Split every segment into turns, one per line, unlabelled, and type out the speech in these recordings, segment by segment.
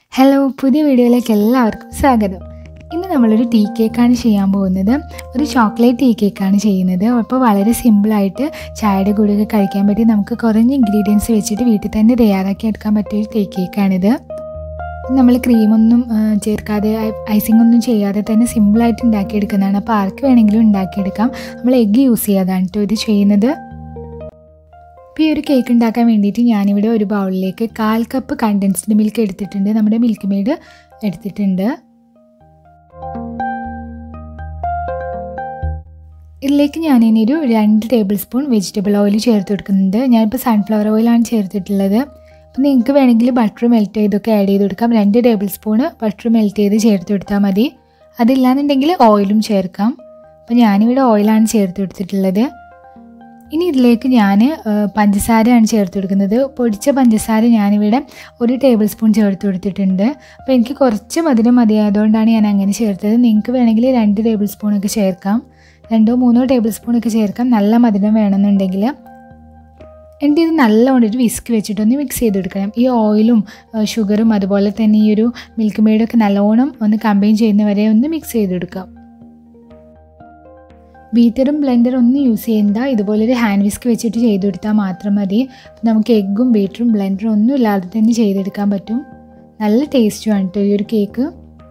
hello പുതിയ വീഡിയോയിലേക്ക് എല്ലാവർക്കും സ്വാഗതം ഇന്ന് നമ്മളൊരു ടീ കേക്കാണ് ചെയ്യാൻ പോകുന്നത് ഒരു ചോക്ലേറ്റ് ടീ കേക്കാണ് ചെയ്യുന്നത് അപ്പോൾ വളരെ സിമ്പിളായിട്ട് ചായയുടെ കൂടെയൊക്കെ കഴിക്കാൻ പറ്റി നമുക്ക് കുറഞ്ഞ ഇൻഗ്രീഡിയൻസ് വെച്ചിട്ട് വീട്ടിൽ തന്നെ തയ്യാറാക്കി എടുക്കാൻ പറ്റിയ ഒരു ടീ കേക്കാണിത് നമ്മൾ ക്രീമൊന്നും ആ, ചേർക്കാതെ ഐസിംഗ് ഒന്നും ചെയ്യാതെ തന്നെ സിമ്പിളായിട്ട് ഉണ്ടാക്കിയെടുക്കുന്നതാണ് അപ്പോൾ ആർക്ക് വേണമെങ്കിലും ഉണ്ടാക്കിയെടുക്കാം നമ്മൾ എഗ്ഗ് യൂസ് ചെയ്യാതാണ് കേട്ടോ ഇത് ചെയ്യുന്നത് അപ്പോൾ ഈ ഒരു കേക്ക് ഉണ്ടാക്കാൻ വേണ്ടിയിട്ട് ഞാനിവിടെ ഒരു ബൗളിലേക്ക് കാൽ കപ്പ് കണ്ടൻസ്ഡ് മിൽക്ക് എടുത്തിട്ടുണ്ട് നമ്മുടെ മിൽക്ക് മെയ്ഡ് എടുത്തിട്ടുണ്ട് ഇതിലേക്ക് ഞാനിനി ഒരു രണ്ട് ടേബിൾ സ്പൂൺ വെജിറ്റബിൾ ഓയിൽ ചേർത്ത് കൊടുക്കുന്നുണ്ട് ഞാനിപ്പോൾ സൺഫ്ലവർ ഓയിലാണ് ചേർത്തിട്ടുള്ളത് അപ്പോൾ നിങ്ങൾക്ക് വേണമെങ്കിൽ ബട്ടർ മെൽറ്റ് ചെയ്തൊക്കെ ആഡ് ചെയ്ത് കൊടുക്കാം രണ്ട് ടേബിൾ സ്പൂണ് ബട്ടർ മെൽറ്റ് ചെയ്ത് ചേർത്ത് കൊടുത്താൽ മതി അതില്ലാന്നുണ്ടെങ്കിൽ ഓയിലും ചേർക്കാം അപ്പോൾ ഞാനിവിടെ ഓയിലാണ് ചേർത്ത് കൊടുത്തിട്ടുള്ളത് ഇനി ഇതിലേക്ക് ഞാൻ പഞ്ചസാരയാണ് ചേർത്ത് കൊടുക്കുന്നത് പൊടിച്ച പഞ്ചസാര ഞാനിവിടെ ഒരു ടേബിൾ സ്പൂൺ ചേർത്ത് കൊടുത്തിട്ടുണ്ട് അപ്പോൾ എനിക്ക് കുറച്ച് മധുരം മതിയായതുകൊണ്ടാണ് ഞാൻ അങ്ങനെ ചേർത്തത് നിങ്ങൾക്ക് വേണമെങ്കിൽ രണ്ട് ടേബിൾ സ്പൂണൊക്കെ ചേർക്കാം രണ്ടോ മൂന്നോ ടേബിൾ സ്പൂണൊക്കെ ചേർക്കാം നല്ല മധുരം വേണമെന്നുണ്ടെങ്കിൽ എന്നിട്ട് ഇത് നല്ലവണ്ണം ഒരു വിസ്ക് വെച്ചിട്ടൊന്ന് മിക്സ് ചെയ്ത് കൊടുക്കണം ഈ ഓയിലും ഷുഗറും അതുപോലെ തന്നെ ഈ ഒരു മിൽക്ക് മെയ്ഡൊക്കെ നല്ലോണം ഒന്ന് കമ്പൈൻ ചെയ്യുന്നവരെ ഒന്ന് മിക്സ് ചെയ്തെടുക്കാം ബീറ്ററും ബ്ലെൻഡറും ഒന്നും യൂസ് ചെയ്യണ്ട ഇതുപോലൊരു ഹാൻഡ് വിസ്ക് വെച്ചിട്ട് ചെയ്ത് കൊടുത്താൽ മാത്രം മതി നമുക്ക് എഗ്ഗും ബീറ്ററും ബ്ലെൻഡറും ഒന്നും ഇല്ലാതെ തന്നെ ചെയ്തെടുക്കാൻ പറ്റും നല്ല ടേസ്റ്റുമാണ് കേട്ടോ ഈ ഒരു കേക്ക്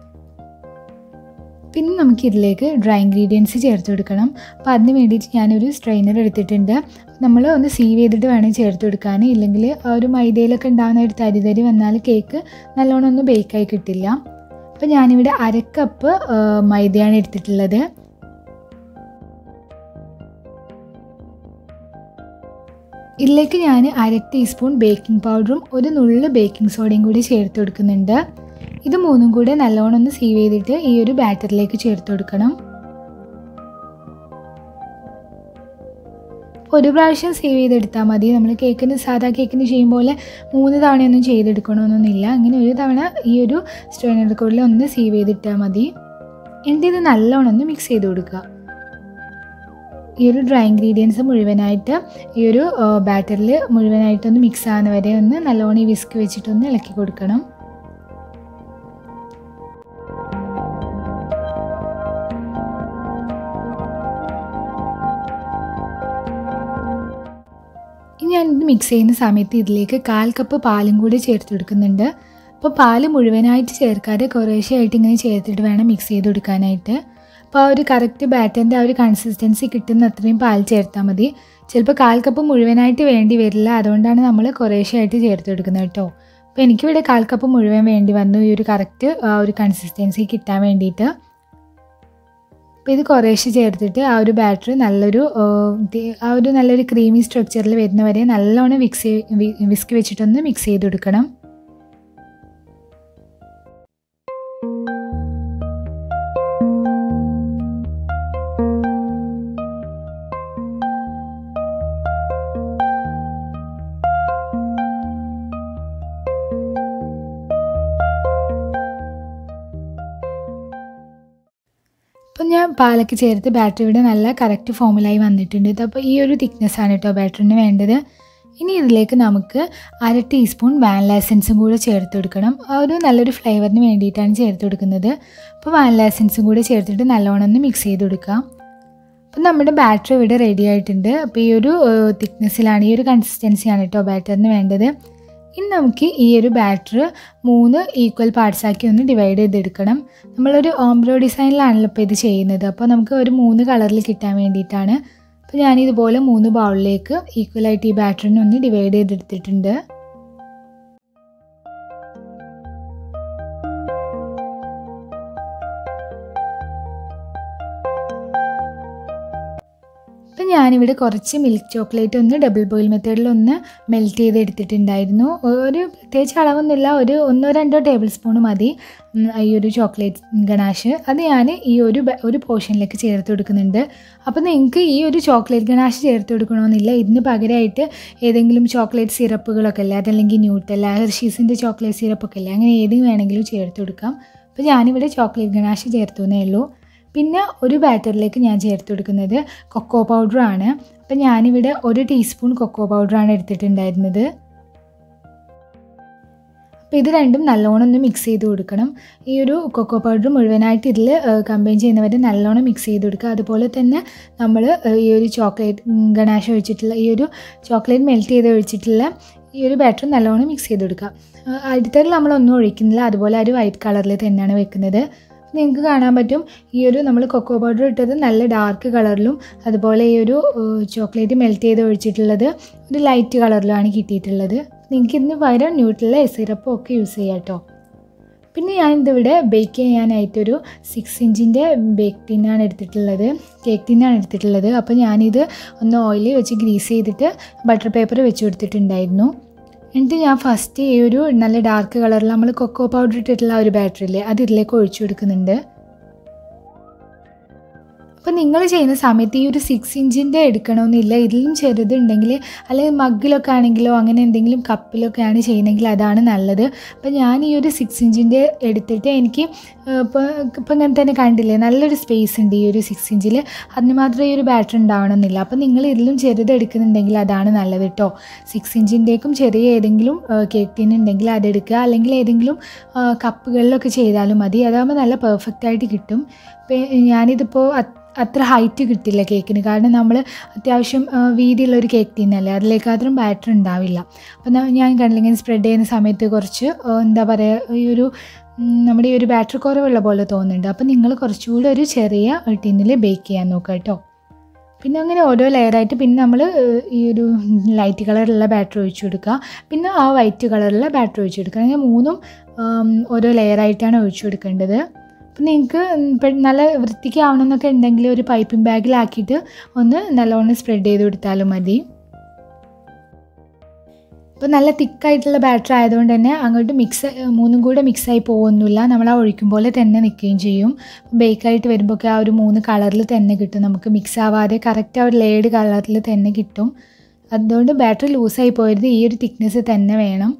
പിന്നെ നമുക്ക് ഇതിലേക്ക് ഡ്രൈ ഇൻഗ്രീഡിയൻസ് ചേർത്ത് കൊടുക്കണം അപ്പോൾ അതിന് വേണ്ടിയിട്ട് ഞാനൊരു സ്ട്രെയിനർ എടുത്തിട്ടുണ്ട് നമ്മൾ ഒന്ന് സീവ് ചെയ്തിട്ട് വേണം ചേർത്ത് കൊടുക്കാൻ ഇല്ലെങ്കിൽ ആ ഒരു മൈദയിലൊക്കെ ഉണ്ടാകുന്ന ഒരു തരി തരി വന്നാൽ കേക്ക് നല്ലോണം ഒന്നും ബേക്കായി കിട്ടില്ല അപ്പോൾ ഞാനിവിടെ അരക്കപ്പ് മൈദയാണ് എടുത്തിട്ടുള്ളത് ഇതിലേക്ക് ഞാൻ അര ടീസ്പൂൺ ബേക്കിംഗ് പൗഡറും ഒരു നുള്ളു ബേക്കിംഗ് സോഡയും കൂടി ചേർത്ത് കൊടുക്കുന്നുണ്ട് ഇത് മൂന്നും കൂടെ നല്ലോണം ഒന്ന് സീവ് ചെയ്തിട്ട് ഈ ഒരു ബാറ്ററിലേക്ക് ചേർത്ത് കൊടുക്കണം ഒരു പ്രാവശ്യം സേവ് ചെയ്തെടുത്താൽ മതി നമ്മൾ കേക്കിന് സാധാ കേക്കിന് ചെയ്യും പോലെ മൂന്ന് തവണയൊന്നും ചെയ്തെടുക്കണമെന്നൊന്നുമില്ല അങ്ങനെ ഒരു തവണ ഈ ഒരു സ്ട്രെയിനർ കൂടിൽ ഒന്ന് സേവ് ചെയ്തിട്ടാൽ മതി എന്നിട്ട് ഇത് നല്ലോണം ഒന്ന് മിക്സ് ചെയ്ത് കൊടുക്കുക ഈ ഒരു ഡ്രൈ ഇൻഗ്രീഡിയൻസ് മുഴുവനായിട്ട് ഈ ഒരു ബാറ്ററിൽ മുഴുവനായിട്ടൊന്ന് മിക്സ് ആകുന്ന വരെ ഒന്ന് നല്ലോണം ഈ വിസ്ക് വെച്ചിട്ടൊന്ന് ഇളക്കി കൊടുക്കണം ഇനി ഞാനിത് മിക്സ് ചെയ്യുന്ന സമയത്ത് ഇതിലേക്ക് കാൽ കപ്പ് പാലും കൂടി ചേർത്ത് കൊടുക്കുന്നുണ്ട് അപ്പോൾ പാല് മുഴുവനായിട്ട് ചേർക്കാതെ കുറേശ്ശെ ആയിട്ട് ഇങ്ങനെ ചേർത്തിട്ട് വേണം മിക്സ് ചെയ്ത് കൊടുക്കാനായിട്ട് അപ്പോൾ ആ ഒരു കറക്റ്റ് ബാറ്ററിൻ്റെ ആ ഒരു കൺസിസ്റ്റൻസി കിട്ടുന്ന അത്രയും പാൽ ചേർത്താൽ മതി ചിലപ്പോൾ കാൽ കപ്പ് മുഴുവനായിട്ട് വേണ്ടി വരില്ല അതുകൊണ്ടാണ് നമ്മൾ കുറേശ്ശെ ആയിട്ട് ചേർത്ത് കൊടുക്കുന്നത് കേട്ടോ അപ്പോൾ എനിക്കിവിടെ കാൽ കപ്പ് മുഴുവൻ വേണ്ടി വന്നു ഈ ഒരു കറക്റ്റ് ആ ഒരു കൺസിസ്റ്റൻസി കിട്ടാൻ വേണ്ടിയിട്ട് അപ്പോൾ ഇത് കുറേശ്ശെ ചേർത്തിട്ട് ആ ഒരു ബാറ്ററി നല്ലൊരു ആ ഒരു നല്ലൊരു ക്രീമി സ്ട്രക്ചറിൽ വരുന്നവരെ നല്ലോണം വിക്സ് വിസ്ക് വെച്ചിട്ടൊന്ന് മിക്സ് ചെയ്ത് കൊടുക്കണം അപ്പം ഞാൻ പാലൊക്കെ ചേർത്ത് ബാറ്ററിയുടെ നല്ല കറക്റ്റ് ഫോമിലായി വന്നിട്ടുണ്ട് ഇതപ്പോൾ ഈ ഒരു തിക്നെസ്സാണ് കേട്ടോ ബാറ്ററിന് വേണ്ടത് ഇനി ഇതിലേക്ക് നമുക്ക് അര ടീസ്പൂൺ വാനില എസൻസും കൂടെ ചേർത്ത് കൊടുക്കണം ആ ഒരു നല്ലൊരു ഫ്ലേവറിന് വേണ്ടിയിട്ടാണ് ചേർത്ത് കൊടുക്കുന്നത് അപ്പോൾ വാനില എസൻസും കൂടെ ചേർത്തിട്ട് നല്ലോണം ഒന്ന് മിക്സ് ചെയ്ത് കൊടുക്കാം അപ്പം നമ്മുടെ ബാറ്ററി ഇവിടെ റെഡി ആയിട്ടുണ്ട് അപ്പോൾ ഈ ഒരു തിക്നെസ്സിലാണ് ഈ ഒരു കൺസിസ്റ്റൻസിയാണ് കേട്ടോ ബാറ്ററിന് വേണ്ടത് ഇനി നമുക്ക് ഈ ഒരു ബാറ്റർ മൂന്ന് ഈക്വൽ പാർട്സ് ആക്കി ഒന്ന് ഡിവൈഡ് ചെയ്തെടുക്കണം നമ്മളൊരു ഓംബ്രോ ഡിസൈനിലാണല്ലോ ഇപ്പോൾ ഇത് ചെയ്യുന്നത് അപ്പോൾ നമുക്ക് ഒരു മൂന്ന് കളറിൽ കിട്ടാൻ വേണ്ടിയിട്ടാണ് അപ്പോൾ ഞാനിതുപോലെ മൂന്ന് ബൗളിലേക്ക് ഈക്വലായിട്ട് ഈ ബാറ്ററിനെ ഒന്ന് ഡിവൈഡ് ചെയ്തെടുത്തിട്ടുണ്ട് അപ്പം ഞാനിവിടെ കുറച്ച് മിൽക്ക് ചോക്ലേറ്റ് ഒന്ന് ഡബിൾ ബോയിൽ മെത്തേഡിൽ ഒന്ന് മെൽറ്റ് ചെയ്ത് എടുത്തിട്ടുണ്ടായിരുന്നു ഒരു പ്രത്യേകിച്ച് അളവൊന്നുമില്ല ഒരു ഒന്നോ രണ്ടോ ടേബിൾ സ്പൂൺ മതി ഈ ഒരു ചോക്ലേറ്റ് ഗണാഷ് അത് ഞാൻ ഈ ഒരു ഒരു പോർഷനിലേക്ക് ചേർത്ത് കൊടുക്കുന്നുണ്ട് അപ്പോൾ നിങ്ങൾക്ക് ഈ ഒരു ചോക്ലേറ്റ് ഗണാഷ് ചേർത്ത് കൊടുക്കണമെന്നില്ല ഇതിന് പകരമായിട്ട് ഏതെങ്കിലും ചോക്ലേറ്റ് സിറപ്പുകളൊക്കെ അല്ലേ അതല്ലെങ്കിൽ ന്യൂട്ടല്ല ഹെർഷീസിൻ്റെ ചോക്ലേറ്റ് സിറപ്പൊക്കെ അല്ലേ അങ്ങനെ ഏത് വേണമെങ്കിലും ചേർത്ത് കൊടുക്കാം അപ്പോൾ ഞാനിവിടെ ചോക്ലേറ്റ് ഗണാഷ് ചേർത്തു എന്നേ ഉള്ളൂ പിന്നെ ഒരു ബാറ്ററിലേക്ക് ഞാൻ ചേർത്ത് കൊടുക്കുന്നത് കൊക്കോ പൗഡറാണ് അപ്പം ഞാനിവിടെ ഒരു ടീസ്പൂൺ കൊക്കോ പൗഡറാണ് എടുത്തിട്ടുണ്ടായിരുന്നത് അപ്പോൾ ഇത് രണ്ടും നല്ലോണം ഒന്ന് മിക്സ് ചെയ്ത് കൊടുക്കണം ഈ ഒരു കൊക്കോ പൗഡർ മുഴുവനായിട്ട് ഇതിൽ കമ്പൈൻ ചെയ്യുന്നവരെ നല്ലോണം മിക്സ് ചെയ്ത് കൊടുക്കുക അതുപോലെ തന്നെ നമ്മൾ ഈ ഒരു ചോക്ലേറ്റ് ഗണാശ ഒഴിച്ചിട്ടുള്ള ഈ ഒരു ചോക്ലേറ്റ് മെൽറ്റ് ചെയ്ത് ഒഴിച്ചിട്ടുള്ള ഈ ഒരു ബാറ്റർ നല്ലോണം മിക്സ് ചെയ്ത് കൊടുക്കുക അടിത്തറിൽ നമ്മളൊന്നും ഒഴിക്കുന്നില്ല അതുപോലെ ഒരു വൈറ്റ് കളറിൽ തന്നെയാണ് വെക്കുന്നത് നിങ്ങൾക്ക് കാണാൻ പറ്റും ഈ ഒരു നമ്മൾ കൊക്കോ പൗഡർ ഇട്ടത് നല്ല ഡാർക്ക് കളറിലും അതുപോലെ ഈ ഒരു ചോക്ലേറ്റ് മെൽറ്റ് ചെയ്ത് ഒഴിച്ചിട്ടുള്ളത് ഒരു ലൈറ്റ് കളറിലുമാണ് കിട്ടിയിട്ടുള്ളത് നിങ്ങൾക്ക് ഇതിന് പകരം ന്യൂട്രല സിറപ്പും ഒക്കെ യൂസ് ചെയ്യാം കേട്ടോ പിന്നെ ഞാൻ ഇതിവിടെ ബേക്ക് ചെയ്യാനായിട്ടൊരു സിക്സ് ഇഞ്ചിൻ്റെ ബേക്ക് ടിന്നാണ് എടുത്തിട്ടുള്ളത് കേക്ക് ടിന്നാണ് എടുത്തിട്ടുള്ളത് അപ്പോൾ ഞാനിത് ഒന്ന് ഓയിൽ വെച്ച് ഗ്രീസ് ചെയ്തിട്ട് ബട്ടർ പേപ്പർ വെച്ച് കൊടുത്തിട്ടുണ്ടായിരുന്നു എന്നിട്ട് ഞാൻ ഫസ്റ്റ് ഈ ഒരു നല്ല ഡാർക്ക് കളറിൽ നമ്മൾ കൊക്കോ പൗഡർ ഇട്ടിട്ടുള്ള ആ ഒരു ബാറ്ററില്ലേ അത് ഇതിലേക്ക് ഒഴിച്ചു കൊടുക്കുന്നുണ്ട് അപ്പോൾ നിങ്ങൾ ചെയ്യുന്ന സമയത്ത് ഈ ഒരു സിക്സ് ഇഞ്ചിൻ്റെ എടുക്കണമെന്നില്ല ഇതിലും ചെറുതുണ്ടെങ്കിൽ അല്ലെങ്കിൽ മഗ്ഗിലൊക്കെ ആണെങ്കിലോ അങ്ങനെ എന്തെങ്കിലും കപ്പിലൊക്കെയാണ് ചെയ്യുന്നതെങ്കിൽ അതാണ് നല്ലത് അപ്പോൾ ഞാൻ ഈ ഒരു സിക്സ് ഇഞ്ചിൻ്റെ എടുത്തിട്ട് എനിക്ക് ഇപ്പോൾ ഇപ്പോൾ ഇങ്ങനെ തന്നെ കണ്ടില്ലേ നല്ലൊരു സ്പേസ് ഉണ്ട് ഈ ഒരു സിക്സ് ഇഞ്ചിൽ അതിന് മാത്രമേ ഈ ഒരു ബാറ്ററി ഉണ്ടാവണമെന്നില്ല അപ്പോൾ നിങ്ങൾ ഇതിലും ചെറുത് എടുക്കുന്നുണ്ടെങ്കിൽ അതാണ് നല്ലത് കേട്ടോ സിക്സ് ഇഞ്ചിൻ്റെക്കും ചെറിയ ഏതെങ്കിലും കേക്ക് ടീൻ ഉണ്ടെങ്കിൽ അതെടുക്കുക അല്ലെങ്കിൽ ഏതെങ്കിലും കപ്പുകളിലൊക്കെ ചെയ്താലും മതി അതാകുമ്പോൾ നല്ല പെർഫെക്റ്റ് ആയിട്ട് കിട്ടും ഇപ്പോൾ ഞാനിതിപ്പോൾ അത്ര ഹൈറ്റ് കിട്ടില്ല കേക്കിന് കാരണം നമ്മൾ അത്യാവശ്യം വീതിയുള്ള ഒരു കേക്ക് ടീനല്ലേ അതിലേക്ക് അത്രയും ബാറ്റർ ഉണ്ടാവില്ല അപ്പം ഞാൻ കണ്ടില്ലെങ്കിൽ സ്പ്രെഡ് ചെയ്യുന്ന സമയത്ത് കുറച്ച് എന്താ പറയുക ഈ ഒരു നമ്മുടെ ഈ ഒരു ബാറ്റർ കുറവുള്ള പോലെ തോന്നുന്നുണ്ട് അപ്പം നിങ്ങൾ കുറച്ചുകൂടി ഒരു ചെറിയ ടിന്നിൽ ബേക്ക് ചെയ്യാൻ നോക്കുക കേട്ടോ പിന്നെ അങ്ങനെ ഓരോ ലെയറായിട്ട് പിന്നെ നമ്മൾ ഈ ഒരു ലൈറ്റ് കളറുള്ള ബാറ്റർ ഒഴിച്ചു കൊടുക്കുക പിന്നെ ആ വൈറ്റ് കളറുള്ള ബാറ്റർ ഒഴിച്ചു കൊടുക്കുക അങ്ങനെ മൂന്നും ഓരോ ലെയറായിട്ടാണ് ഒഴിച്ചു കൊടുക്കേണ്ടത് അപ്പം നിങ്ങൾക്ക് നല്ല വൃത്തിക്ക് ആവണമെന്നൊക്കെ ഉണ്ടെങ്കിൽ ഒരു പൈപ്പിംഗ് ബാഗിലാക്കിയിട്ട് ഒന്ന് നല്ലോണം സ്പ്രെഡ് ചെയ്ത് കൊടുത്താലും മതി ഇപ്പോൾ നല്ല തിക്കായിട്ടുള്ള ബാറ്റർ ആയതുകൊണ്ട് തന്നെ അങ്ങോട്ട് മിക്സ് മൂന്നും കൂടെ മിക്സായി പോകുന്നില്ല നമ്മൾ ആ ഒഴിക്കും പോലെ തന്നെ നിൽക്കുകയും ചെയ്യും ബേക്കായിട്ട് വരുമ്പോഴൊക്കെ ആ ഒരു മൂന്ന് കളറിൽ തന്നെ കിട്ടും നമുക്ക് മിക്സ് ആവാതെ കറക്റ്റ് ആ ഒരു ലേഡ് കളറിൽ തന്നെ കിട്ടും അതുകൊണ്ട് ബാറ്ററി ലൂസായി പോയത് ഈ ഒരു തിക്നെസ് തന്നെ വേണം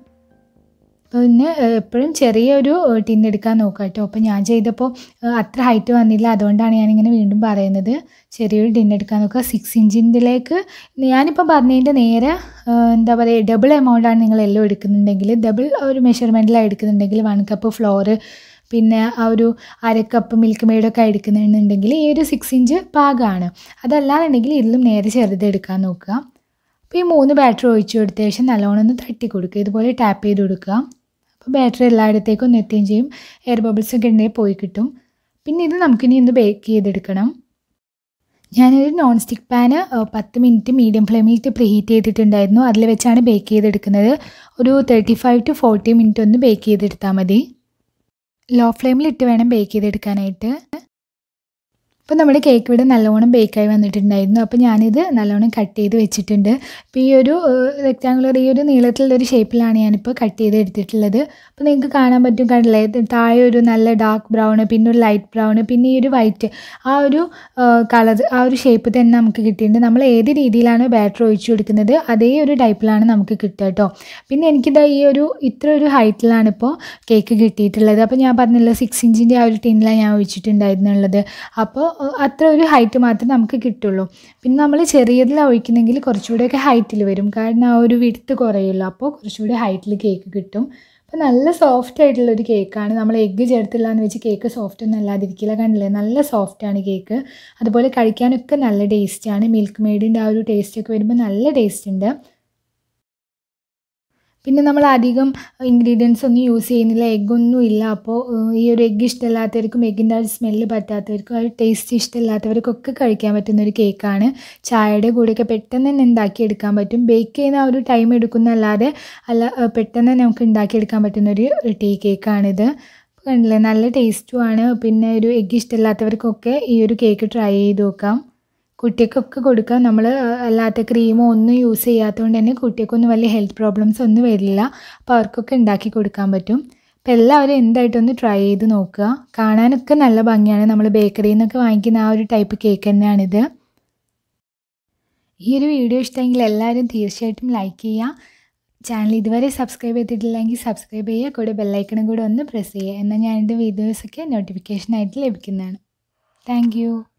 പിന്നെ എപ്പോഴും ചെറിയൊരു ടിൻ എടുക്കാൻ നോക്കുക കേട്ടോ അപ്പോൾ ഞാൻ ചെയ്തപ്പോൾ അത്ര ഹൈറ്റ് വന്നില്ല അതുകൊണ്ടാണ് ഞാനിങ്ങനെ വീണ്ടും പറയുന്നത് ചെറിയൊരു ടിൻ എടുക്കാൻ നോക്കുക സിക്സ് ഇഞ്ചിൻ്റെലേക്ക് ഞാനിപ്പോൾ പറഞ്ഞതിൻ്റെ നേരെ എന്താ പറയുക ഡബിൾ എമൗണ്ടാണ് നിങ്ങൾ എല്ലാം എടുക്കുന്നുണ്ടെങ്കിൽ ഡബിൾ ഒരു മെഷർമെൻറ്റിലാണ് എടുക്കുന്നുണ്ടെങ്കിൽ വൺ കപ്പ് ഫ്ലോറ് പിന്നെ ആ ഒരു അരക്കപ്പ് മിൽക്ക് മെയ്ഡൊക്കെ എടുക്കുന്നുണ്ടെങ്കിൽ ഈ ഒരു സിക്സ് ഇഞ്ച് പാകമാണ് അതല്ലാന്നുണ്ടെങ്കിൽ ഇതിലും നേരെ ചെറുതെടുക്കാൻ നോക്കുക അപ്പോൾ ഈ മൂന്ന് ബാറ്ററി ഒഴിച്ചു കൊടുത്ത ശേഷം നല്ലോണം ഒന്ന് തട്ടി കൊടുക്കുക ഇതുപോലെ ടാപ്പ് ചെയ്ത് കൊടുക്കുക അപ്പോൾ ബാറ്ററി എല്ലായിടത്തേക്കും ഒന്ന് എത്തുകയും ചെയ്യും എയർ ബബിൾസ് ഒക്കെ ഉണ്ടെങ്കിൽ പോയി കിട്ടും പിന്നെ ഇത് നമുക്കിനി ഒന്ന് ബേക്ക് ചെയ്തെടുക്കണം ഞാനൊരു നോൺ സ്റ്റിക്ക് പാന് പത്ത് മിനിറ്റ് മീഡിയം ഫ്ലെയിമിൽ പ്രീ ഹീറ്റ് ചെയ്തിട്ടുണ്ടായിരുന്നു അതിൽ വെച്ചാണ് ബേക്ക് ചെയ്തെടുക്കുന്നത് ഒരു thirty five to forty minute ഒന്ന് ബേക്ക് ചെയ്തെടുത്താൽ മതി ലോ ഫ്ലെയിമിൽ ഇട്ട് വേണം ബേക്ക് ചെയ്തെടുക്കാനായിട്ട് അപ്പോൾ നമ്മുടെ കേക്ക് ഇവിടെ നല്ലോണം ബേക്കായി വന്നിട്ടുണ്ടായിരുന്നു അപ്പോൾ ഞാനിത് നല്ലോണം കട്ട് ചെയ്ത് വെച്ചിട്ടുണ്ട് അപ്പോൾ ഈ ഒരു റെക്റ്റാങ്കുലർ ഈ ഒരു നീളത്തിലുള്ള ഒരു ഷേപ്പിലാണ് ഞാനിപ്പോൾ കട്ട് ചെയ്ത് എടുത്തിട്ടുള്ളത് അപ്പോൾ നിങ്ങൾക്ക് കാണാൻ പറ്റും കണ്ടില്ലേ താഴെ ഒരു നല്ല ഡാർക്ക് ബ്രൗൺ പിന്നെ ഒരു ലൈറ്റ് ബ്രൗൺ പിന്നെ ഈ ഒരു വൈറ്റ് ആ ഒരു കളർ ആ ഒരു ഷേപ്പ് തന്നെ നമുക്ക് കിട്ടിയിട്ടുണ്ട് നമ്മൾ ഏത് രീതിയിലാണ് ബാറ്റർ ഒഴിച്ചു കൊടുക്കുന്നത് അതേ ഒരു ടൈപ്പിലാണ് നമുക്ക് കിട്ടുക കേട്ടോ പിന്നെ എനിക്കിതാ ഈ ഒരു ഇത്ര ഒരു ഹൈറ്റിലാണ് ഇപ്പോൾ കേക്ക് കിട്ടിയിട്ടുള്ളത് അപ്പോൾ ഞാൻ പറഞ്ഞല്ലോ സിക്സ് ഇഞ്ചിൻ്റെ ആ ഒരു ടിന്നിലാണ് ഞാൻ ഒഴിച്ചിട്ടുണ്ടായിരുന്നുള്ളത് അപ്പോൾ അത്ര ഒരു ഹൈറ്റ് മാത്രമേ നമുക്ക് കിട്ടുള്ളൂ പിന്നെ നമ്മൾ ചെറിയതിലാണ് ഒഴിക്കുന്നെങ്കിൽ കുറച്ചുകൂടെയൊക്കെ ഹൈറ്റിൽ വരും കാരണം ആ ഒരു വിടുത്ത് കുറയുള്ളൂ അപ്പോൾ കുറച്ചുകൂടി ഹൈറ്റിൽ കേക്ക് കിട്ടും അപ്പോൾ നല്ല സോഫ്റ്റ് ആയിട്ടുള്ള ഒരു കേക്കാണ് നമ്മൾ എഗ്ഗ് ചേർത്തില്ല എന്ന് വെച്ച് കേക്ക് സോഫ്റ്റ് ഒന്നും അല്ലാതിരിക്കില്ല കണ്ടില്ലേ നല്ല സോഫ്റ്റാണ് കേക്ക് അതുപോലെ കഴിക്കാനൊക്കെ നല്ല ടേസ്റ്റാണ് മിൽക്ക് മെയ്ഡിൻ്റെ ആ ഒരു ടേസ്റ്റൊക്കെ വരുമ്പോൾ നല്ല ടേസ്റ്റ് ഉണ്ട് പിന്നെ നമ്മൾ അധികം ഇൻഗ്രീഡിയൻസ് ഒന്നും യൂസ് ചെയ്യുന്നില്ല എഗ്ഗൊന്നും ഇല്ല അപ്പോൾ ഈ ഒരു എഗ്ഗ് ഇഷ്ടമില്ലാത്തവർക്കും എഗ്ഗിൻ്റെ ആ ഒരു സ്മെല്ല് പറ്റാത്തവർക്കും ആ ഒരു ടേസ്റ്റ് ഇഷ്ടമില്ലാത്തവർക്കൊക്കെ കഴിക്കാൻ പറ്റുന്ന ഒരു കേക്കാണ് ചായയുടെ കൂടെയൊക്കെ പെട്ടെന്ന് തന്നെ ഉണ്ടാക്കിയെടുക്കാൻ പറ്റും ബേക്ക് ചെയ്യുന്ന ആ ഒരു ടൈം എടുക്കുന്നല്ലാതെ അല്ല പെട്ടെന്ന് തന്നെ നമുക്ക് ഉണ്ടാക്കിയെടുക്കാൻ പറ്റുന്ന ഒരു ടീ കേക്കാണിത് കണ്ടില്ലേ നല്ല ടേസ്റ്റുമാണ് പിന്നെ ഒരു എഗ്ഗ് ഇഷ്ടമില്ലാത്തവർക്കൊക്കെ ഈ ഒരു കേക്ക് ട്രൈ ചെയ്ത് നോക്കാം കുട്ടികൾക്കൊക്കെ കൊടുക്കാം നമ്മൾ അല്ലാത്ത ക്രീമോ ഒന്നും യൂസ് ചെയ്യാത്തതുകൊണ്ട് തന്നെ കുട്ടികൾക്കൊന്നും വലിയ ഹെൽത്ത് പ്രോബ്ലംസ് ഒന്നും വരില്ല അപ്പോൾ അവർക്കൊക്കെ ഉണ്ടാക്കി കൊടുക്കാൻ പറ്റും അപ്പോൾ എല്ലാവരും എന്തായിട്ടൊന്ന് ട്രൈ ചെയ്ത് നോക്കുക കാണാനൊക്കെ നല്ല ഭംഗിയാണ് നമ്മൾ ബേക്കറിയിൽ നിന്നൊക്കെ വാങ്ങിക്കുന്ന ആ ഒരു ടൈപ്പ് കേക്ക് തന്നെയാണിത് ഈ ഒരു വീഡിയോ ഇഷ്ടമെങ്കിൽ എല്ലാവരും തീർച്ചയായിട്ടും ലൈക്ക് ചെയ്യുക ചാനൽ ഇതുവരെ സബ്സ്ക്രൈബ് ചെയ്തിട്ടില്ലെങ്കിൽ സബ്സ്ക്രൈബ് ചെയ്യുക കൂടെ ബെല്ലൈക്കണും കൂടെ ഒന്ന് പ്രസ് ചെയ്യുക എന്നാൽ ഞാൻ എൻ്റെ വീഡിയോസൊക്കെ നോട്ടിഫിക്കേഷനായിട്ട് ലഭിക്കുന്നതാണ് താങ്ക്